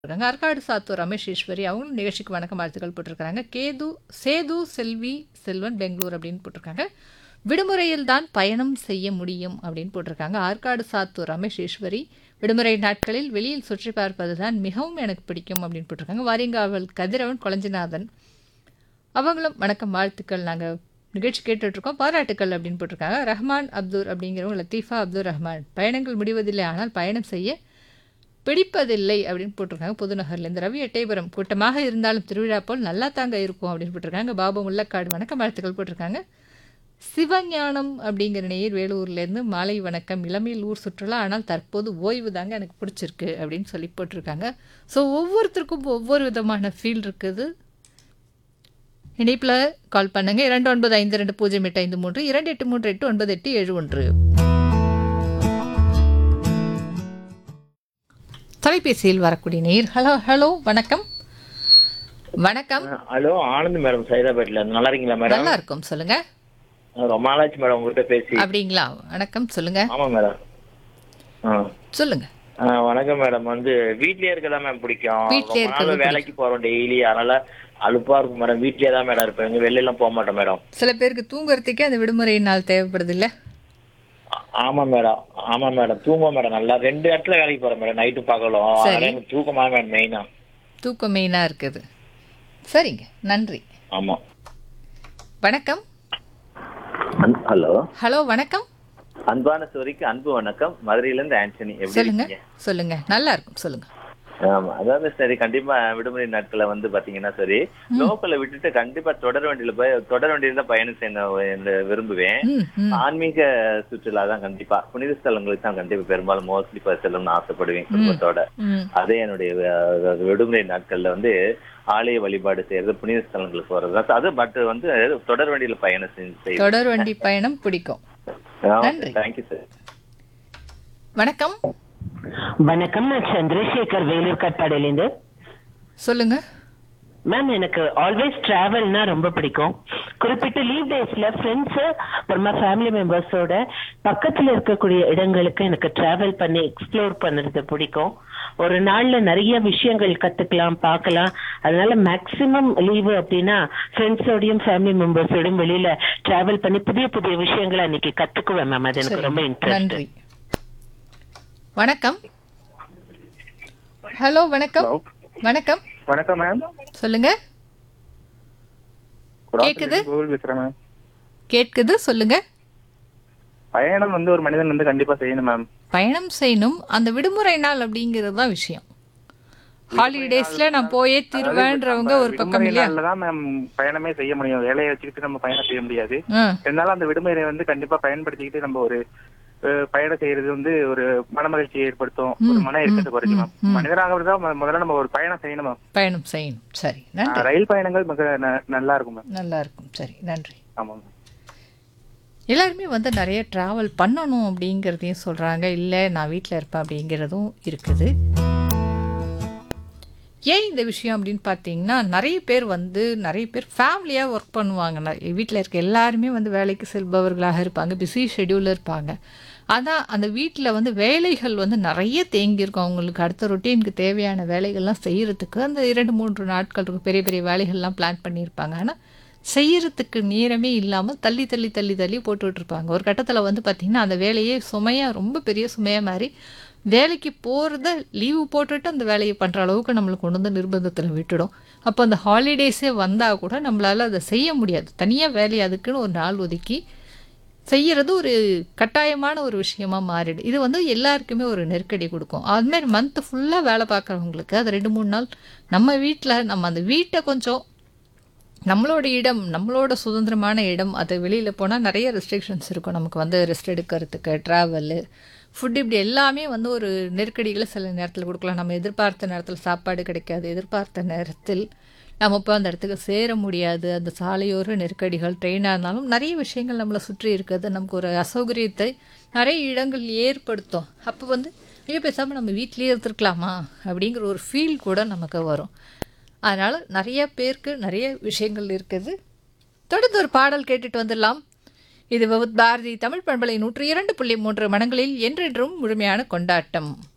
இருக்காங்க அர்காடு சாத்தூர் ரமேஷ் ஈஸ்வரி அவங்களும் நிகழ்ச்சிக்கு வணக்கம் வாழ்த்துக்கள் போட்டிருக்காங்க கேது சேது செல்வி செல்வன் பெங்களூர் அப்படின்னு போட்டிருக்காங்க விடுமுறையில் தான் பயணம் செய்ய முடியும் அப்படின்னு போட்டிருக்காங்க ஆற்காடு சாத்தூர் ரமேஷ் ஈஸ்வரி விடுமுறை நாட்களில் வெளியில் சுற்றி பார்ப்பது தான் மிகவும் எனக்கு பிடிக்கும் அப்படின்னு போட்டிருக்காங்க வாரியங்காவல் கதிரவன் கொளஞ்சிநாதன் அவங்களும் வணக்கம் வாழ்த்துக்கள் நாங்கள் நிகழ்ச்சி கேட்டுட்ருக்கோம் பாராட்டுக்கள் அப்படின்னு போட்டிருக்காங்க ரஹ்மான் அப்துல் அப்படிங்கிறவங்க லத்தீஃபா அப்துல் ரஹ்மான் பயணங்கள் முடிவதில்லை ஆனால் பயணம் செய்ய பிடிப்பதில்லை அப்படின்னு போட்டிருக்காங்க புதுநகரில் இந்த ரவி எட்டயபுரம் கூட்டமாக இருந்தாலும் திருவிழா போல் நல்லா தாங்க இருக்கும் அப்படின்னு போட்டிருக்காங்க பாபு முல்லக்காடு வணக்கம் வாழ்த்துக்கள் போட்டிருக்காங்க சிவஞானம் அப்படிங்கிற நேர் வேலூர்லேருந்து மாலை வணக்கம் இளமையில் ஊர் சுற்றுலா ஆனால் தற்போது ஓய்வு தாங்க எனக்கு பிடிச்சிருக்கு அப்படின்னு சொல்லி போட்டிருக்காங்க ஸோ ஒவ்வொருத்தருக்கும் ஒவ்வொரு விதமான ஃபீல் இருக்குது இணைப்பில் கால் பண்ணுங்க இரண்டு ஒன்பது ஐந்து ரெண்டு பூஜ்ஜியம் எட்டு ஐந்து மூன்று இரண்டு எட்டு மூன்று எட்டு ஒன்பது எட்டு ஏழு ஒன்று தொலைபேசியில் வரக்கூடிய நேர் ஹலோ ஹலோ வணக்கம் வணக்கம் ஹலோ ஆனந்த் மேடம் சைதாபேட்ல இருந்து நல்லா இருக்கீங்களா மேடம் நல்லா இருக்கும் சொல்லுங்க ரொம்ப நாளாச்சு மேடம் உங்ககிட்ட பேசி அப்படிங்களா வணக்கம் சொல்லுங்க ஆமா மேடம் ஆ சொல்லுங்க ஆ, வணக்கம் மேடம் வந்து வீட்லயே இருக்கதா மேம் பிடிக்கும் வீட்லயே ரொம்ப இருக்கறது நாள் வேலைக்கு போறோம் டெய்லி அதனால அலுப்பா இருக்கும் மேடம் வீட்லயே தான் மேடம் இருப்பேன் எங்க வெளில எல்லாம் போக மாட்டேன் மேடம் சில பேருக்கு தூங்குறதுக்கே அந்த விடுமுறை நாள் தேவைப்படுது இல்ல ஆ- ஆமா மேடம் ஆமா மேடம் தூங்குவோம் மேடம் நல்லா ரெண்டு இடத்துல வேலைக்கு போறேன் மேடம் நைட்டு பகலும் சரி. அதனால எனக்கு தூக்கமா மேடம் மெயினா தூக்கம் மெயினாக இருக்குது சரிங்க நன்றி ஆமா வணக்கம் அன்- ஹலோ ஹலோ வணக்கம் அன்பான சோரிக்கு அன்பு வணக்கம் மதுரையில இருந்து ஆண்டனி எப்படி சொல்லுங்க இருக்கீங்க சொல்லுங்க நல்லா இருக்கும் சொல்லுங்க ஆமா அதாவது சரி கண்டிப்பா விடுமுறை நாட்களை வந்து பாத்தீங்கன்னா சரி லோக்கல்ல விட்டுட்டு கண்டிப்பா தொடர் வண்டியில போய் தொடர் வண்டியில தான் பயணம் செய்யணும் என்று விரும்புவேன் ம் ம் ஆன்மீக சுற்றுலா தான் கண்டிப்பா புனித ஸ்தலங்களுக்கு தான் கண்டிப்பா பெரும்பாலும் மோஸ்ட்லி செல்லணும்னு ஆசைப்படுவேன் குடும்பத்தோட ம் அதே என்னுடைய அஹ், விடுமுறை நாட்கள்ல வந்து ஆலய வழிபாடு செய்யறது புனித ஸ்தலங்களுக்கு போறது தான் அது பட் வந்து தொடர் வண்டியில பயணம் செஞ்சு தொடர் வண்டி பயணம் பிடிக்கும் நன்றி. தேங்க்யூ சார் வணக்கம் வணக்கம் நான் சந்திரசேகர் வேலூர் கட்பாடியிலேருந்து சொல்லுங்க மேம் எனக்கு ஆல்வேஸ் டிராவல்னா ரொம்ப பிடிக்கும் குறிப்பிட்ட லீவ் டேஸ்ல ஃப்ரெண்ட்ஸ் அப்புறமா ஃபேமிலி மெம்பர்ஸோட பக்கத்துல இருக்கக்கூடிய இடங்களுக்கு எனக்கு டிராவல் பண்ணி எக்ஸ்ப்ளோர் பண்ணுறது பிடிக்கும் ஒரு நாள்ல நிறைய விஷயங்கள் கத்துக்கலாம் பார்க்கலாம் அதனால மேக்சிமம் லீவு அப்படின்னா ஃப்ரெண்ட்ஸோடையும் ஃபேமிலி மெம்பர்ஸோடையும் வெளியில டிராவல் பண்ணி புதிய புதிய விஷயங்களை அன்னைக்கு கத்துக்குவேன் மேம் அது எனக்கு சரி, ரொம்ப இன்ட்ரெஸ்ட் நன்றி வணக்கம் ஹலோ வணக்கம் வணக்கம் வணக்கம் மேம் சொல்லுங்க கேக்குது? கூகுள் பேசுறேன் மேம் கேட்குது சொல்லுங்க பயணம் வந்து ஒரு மனிதன் வந்து கண்டிப்பா செய்யணும் மேம் பயணம் செய்யணும் அந்த விடுமுறை நாள் அப்படிங்கிறது தான் விஷயம் ஹாலிடேஸ்ல நான் போயே தீருவேன்றவங்க ஒரு பக்கம் இல்லையா தான் மேம் பயணமே செய்ய முடியும் வேலையை வச்சுக்கிட்டு நம்ம பயணம் செய்ய முடியாது ஆ, இருந்தாலும் அந்த விடுமுறையை வந்து கண்டிப்பா பயன்படுத்திக்கிட்டு நம்ம ஒரு அஹ், பயணம் செய்யறது வந்து ஒரு மன மகிழ்ச்சியை ஏற்படுத்தும் ஒரு ம், மன இறுக்கத்தை ம், குறைக்கும் ம், மேம் ம். மனிதனாக தான் மு- முதல்ல நம்ம ஒரு பயணம் செய்யணும் மேம் பயணம் செய்யணும் சரி நன்றி ரயில் பயணங்கள் மிக ந- நல்லா இருக்கும் மேம் நல்லா இருக்கும் சரி நன்றி ஆமா மேம் எல்லாருமே வந்து நிறைய ட்ராவல் பண்ணணும் அப்படிங்கிறதையும் சொல்கிறாங்க இல்லை நான் வீட்டில் இருப்பேன் அப்படிங்கிறதும் இருக்குது ஏன் இந்த விஷயம் அப்படின்னு பார்த்தீங்கன்னா நிறைய பேர் வந்து நிறைய பேர் ஃபேமிலியாக ஒர்க் பண்ணுவாங்க வீட்டில் இருக்க எல்லாருமே வந்து வேலைக்கு செல்பவர்களாக இருப்பாங்க பிஸி ஷெடியூலில் இருப்பாங்க ஆனால் அந்த வீட்டில் வந்து வேலைகள் வந்து நிறைய தேங்கியிருக்கும் அவங்களுக்கு அடுத்த ரொட்டீனுக்கு தேவையான வேலைகள்லாம் செய்கிறதுக்கு அந்த இரண்டு மூன்று நாட்கள் இருக்கும் பெரிய பெரிய வேலைகள்லாம் பிளான் பண்ணியிருப்பாங்க ஆனால் செய்யறதுக்கு நேரமே இல்லாமல் தள்ளி தள்ளி தள்ளி தள்ளி போட்டுட்டு இருப்பாங்க ஒரு கட்டத்தில் வந்து பார்த்திங்கன்னா அந்த வேலையே சுமையாக ரொம்ப பெரிய சுமையாக மாதிரி வேலைக்கு போகிறத லீவு போட்டுட்டு அந்த வேலையை பண்ணுற அளவுக்கு நம்மளுக்கு கொண்டு வந்து நிர்பந்தத்தில் விட்டுடும் அப்போ அந்த ஹாலிடேஸே வந்தால் கூட நம்மளால் அதை செய்ய முடியாது தனியாக வேலையை அதுக்குன்னு ஒரு நாள் ஒதுக்கி செய்யறது ஒரு கட்டாயமான ஒரு விஷயமா மாறிடும் இது வந்து எல்லாருக்குமே ஒரு நெருக்கடி கொடுக்கும் அதுமாதிரி மந்த் ஃபுல்லாக வேலை பார்க்குறவங்களுக்கு அது ரெண்டு மூணு நாள் நம்ம வீட்டில் நம்ம அந்த வீட்டை கொஞ்சம் நம்மளோட இடம் நம்மளோட சுதந்திரமான இடம் அது வெளியில் போனால் நிறைய ரெஸ்ட்ரிக்ஷன்ஸ் இருக்கும் நமக்கு வந்து ரெஸ்ட் எடுக்கிறதுக்கு ட்ராவலு ஃபுட் இப்படி எல்லாமே வந்து ஒரு நெருக்கடிகளை சில நேரத்தில் கொடுக்கலாம் நம்ம எதிர்பார்த்த நேரத்தில் சாப்பாடு கிடைக்காது எதிர்பார்த்த நேரத்தில் நம்ம இப்போ அந்த இடத்துக்கு சேர முடியாது அந்த சாலையோர நெருக்கடிகள் ட்ரெயினாக இருந்தாலும் நிறைய விஷயங்கள் நம்மளை சுற்றி இருக்கிறது நமக்கு ஒரு அசௌகரியத்தை நிறைய இடங்கள் ஏற்படுத்தும் அப்போ வந்து ஐயோ பேசாமல் நம்ம வீட்லேயே இருந்திருக்கலாமா அப்படிங்கிற ஒரு ஃபீல் கூட நமக்கு வரும் அதனால் நிறைய பேருக்கு நிறைய விஷயங்கள் இருக்குது தொடர்ந்து ஒரு பாடல் கேட்டுட்டு வந்துடலாம் இது விவித் பாரதி தமிழ் பண்பலை நூற்றி இரண்டு புள்ளி மூன்று மனங்களில் என்றென்றும் முழுமையான கொண்டாட்டம்